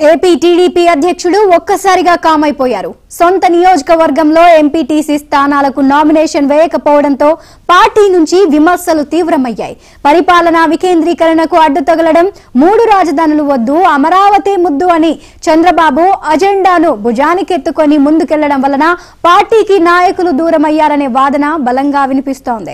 AP TDP అధ్యక్షుడు ఒక్కసారిగా కామైపోయారు సొంత నియోజకవర్గంలో ఎంపీటీసీ స్థానాలకు నామినేషన్ వేయకపోవడంతో పార్టీ నుంచి విమర్శలు తీవ్రమయ్యాయి పరిపాలనా వికేంద్రీకరణకు అడ్డు తగలడం మూడు రాజధానులు వద్దు అమరావతి ముద్దు అని చంద్రబాబు అజెండాను భుజానికెత్తుకొని ముందుకెళ్లడం వలన పార్టీకి నాయకులు దూరమయ్యారనే వాదన బలంగా వినిపిస్తోంది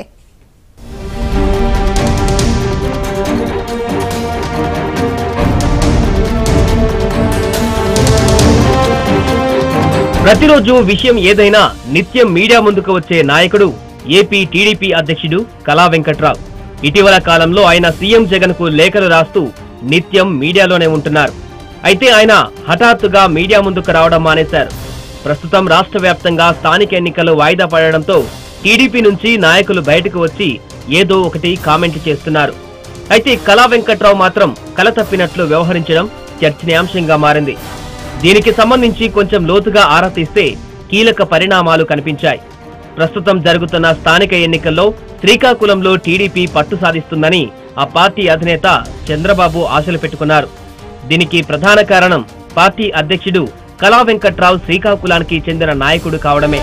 ప్రతిరోజు విషయం ఏదైనా నిత్యం మీడియా ముందుకు వచ్చే నాయకుడు ఏపీ టీడీపీ అధ్యక్షుడు కళా వెంకట్రావు ఇటీవల కాలంలో ఆయన సీఎం జగన్ కు లేఖలు రాస్తూ నిత్యం మీడియాలోనే ఉంటున్నారు అయితే ఆయన హఠాత్తుగా మీడియా ముందుకు రావడం మానేశారు ప్రస్తుతం రాష్ట్ర వ్యాప్తంగా స్థానిక ఎన్నికలు వాయిదా పడడంతో టీడీపీ నుంచి నాయకులు బయటకు వచ్చి ఏదో ఒకటి కామెంట్ చేస్తున్నారు అయితే కళా వెంకట్రావు మాత్రం కల తప్పినట్లు వ్యవహరించడం చర్చనీయాంశంగా మారింది దీనికి సంబంధించి కొంచెం లోతుగా ఆరా తీస్తే కీలక పరిణామాలు కనిపించాయి ప్రస్తుతం జరుగుతున్న స్థానిక ఎన్నికల్లో శ్రీకాకుళంలో టీడీపీ పట్టు సాధిస్తుందని ఆ పార్టీ అధినేత చంద్రబాబు ఆశలు పెట్టుకున్నారు దీనికి ప్రధాన కారణం పార్టీ అధ్యక్షుడు కళా వెంకట్రావు శ్రీకాకుళానికి చెందిన నాయకుడు కావడమే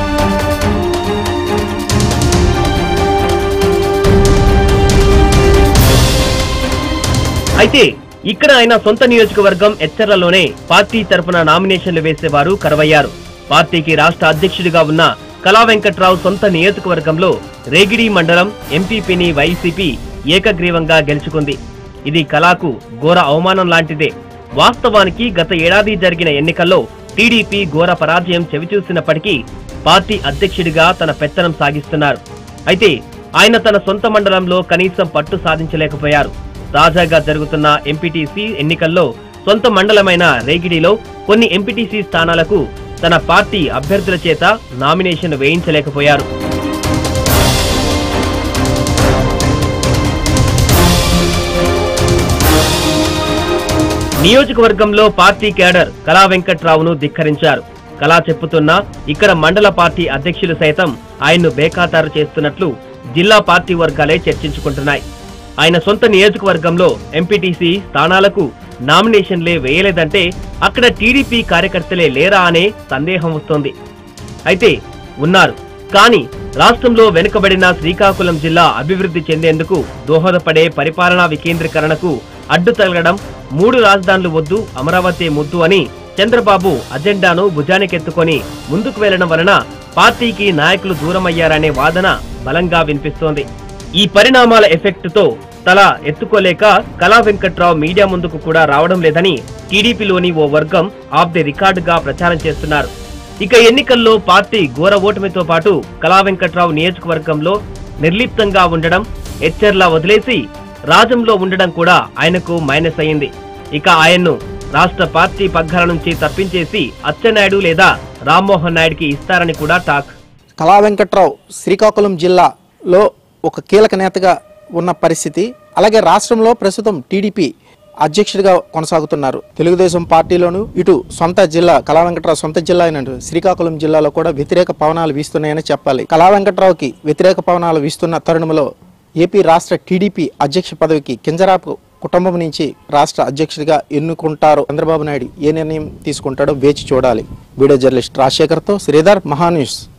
అయితే ఇక్కడ ఆయన సొంత నియోజకవర్గం ఎచ్చర్లలోనే పార్టీ తరపున నామినేషన్లు వేసేవారు కరవయ్యారు పార్టీకి రాష్ట్ర అధ్యక్షుడిగా ఉన్న కళా వెంకట్రావు సొంత నియోజకవర్గంలో రేగిడి మండలం ఎంపీపీని వైసీపీ ఏకగ్రీవంగా గెలుచుకుంది ఇది కళాకు ఘోర అవమానం లాంటిదే వాస్తవానికి గత ఏడాది జరిగిన ఎన్నికల్లో టీడీపీ ఘోర పరాజయం చవిచూసినప్పటికీ పార్టీ అధ్యక్షుడిగా తన పెత్తనం సాగిస్తున్నారు అయితే ఆయన తన సొంత మండలంలో కనీసం పట్టు సాధించలేకపోయారు తాజాగా జరుగుతున్న ఎంపీటీసీ ఎన్నికల్లో సొంత మండలమైన రేగిడిలో కొన్ని ఎంపీటీసీ స్థానాలకు తన పార్టీ అభ్యర్థుల చేత నామినేషన్ వేయించలేకపోయారు నియోజకవర్గంలో పార్టీ కేడర్ కళా వెంకట్రావును ధిక్కరించారు కళా చెప్పుతున్నా ఇక్కడ మండల పార్టీ అధ్యక్షులు సైతం ఆయన్ను బేఖాతారు చేస్తున్నట్లు జిల్లా పార్టీ వర్గాలే చర్చించుకుంటున్నాయి ఆయన సొంత నియోజకవర్గంలో ఎంపీటీసీ స్థానాలకు నామినేషన్లే వేయలేదంటే అక్కడ టీడీపీ కార్యకర్తలే లేరా అనే సందేహం వస్తోంది అయితే ఉన్నారు కానీ రాష్ట్రంలో వెనుకబడిన శ్రీకాకుళం జిల్లా అభివృద్ధి చెందేందుకు దోహదపడే పరిపాలనా వికేంద్రీకరణకు అడ్డు తగలడం మూడు రాజధానులు వద్దు అమరావతి ముద్దు అని చంద్రబాబు అజెండాను భుజానికెత్తుకొని ముందుకు వెళ్లడం వలన పార్టీకి నాయకులు దూరమయ్యారనే వాదన బలంగా వినిపిస్తోంది ఈ పరిణామాల ఎఫెక్ట్ తో తల ఎత్తుకోలేక కళా వెంకట్రావు మీడియా ముందుకు కూడా రావడం లేదని టీడీపీలోని ఓ వర్గం ఆఫ్ ది రికార్డుగా ప్రచారం చేస్తున్నారు ఇక ఎన్నికల్లో పార్టీ ఘోర ఓటమితో పాటు కళా వెంకట్రావు నియోజకవర్గంలో నిర్లిప్తంగా ఉండడం ఎచ్చర్లా వదిలేసి రాజంలో ఉండడం కూడా ఆయనకు మైనస్ అయింది ఇక ఆయన్ను రాష్ట్ర పార్టీ పగ్గాల నుంచి తప్పించేసి అచ్చెన్నాయుడు లేదా రామ్మోహన్ నాయుడుకి ఇస్తారని కూడా టాక్ కళా వెంకట్రావు శ్రీకాకుళం జిల్లాలో ఒక కీలక నేతగా ఉన్న పరిస్థితి అలాగే రాష్ట్రంలో ప్రస్తుతం టీడీపీ అధ్యక్షుడిగా కొనసాగుతున్నారు తెలుగుదేశం పార్టీలోను ఇటు సొంత జిల్లా కళా వెంకట్రావు సొంత జిల్లా అయిన శ్రీకాకుళం జిల్లాలో కూడా వ్యతిరేక పవనాలు వీస్తున్నాయని చెప్పాలి కళా వెంకట్రావుకి వ్యతిరేక పవనాలు వీస్తున్న తరుణంలో ఏపీ రాష్ట్ర టీడీపీ అధ్యక్ష పదవికి కింజరాపు కుటుంబం నుంచి రాష్ట్ర అధ్యక్షుడిగా ఎన్నుకుంటారు చంద్రబాబు నాయుడు ఏ నిర్ణయం తీసుకుంటాడో వేచి చూడాలి వీడియో జర్నలిస్ట్ రాజశేఖర్తో శ్రీధర్ మహాన్యూస్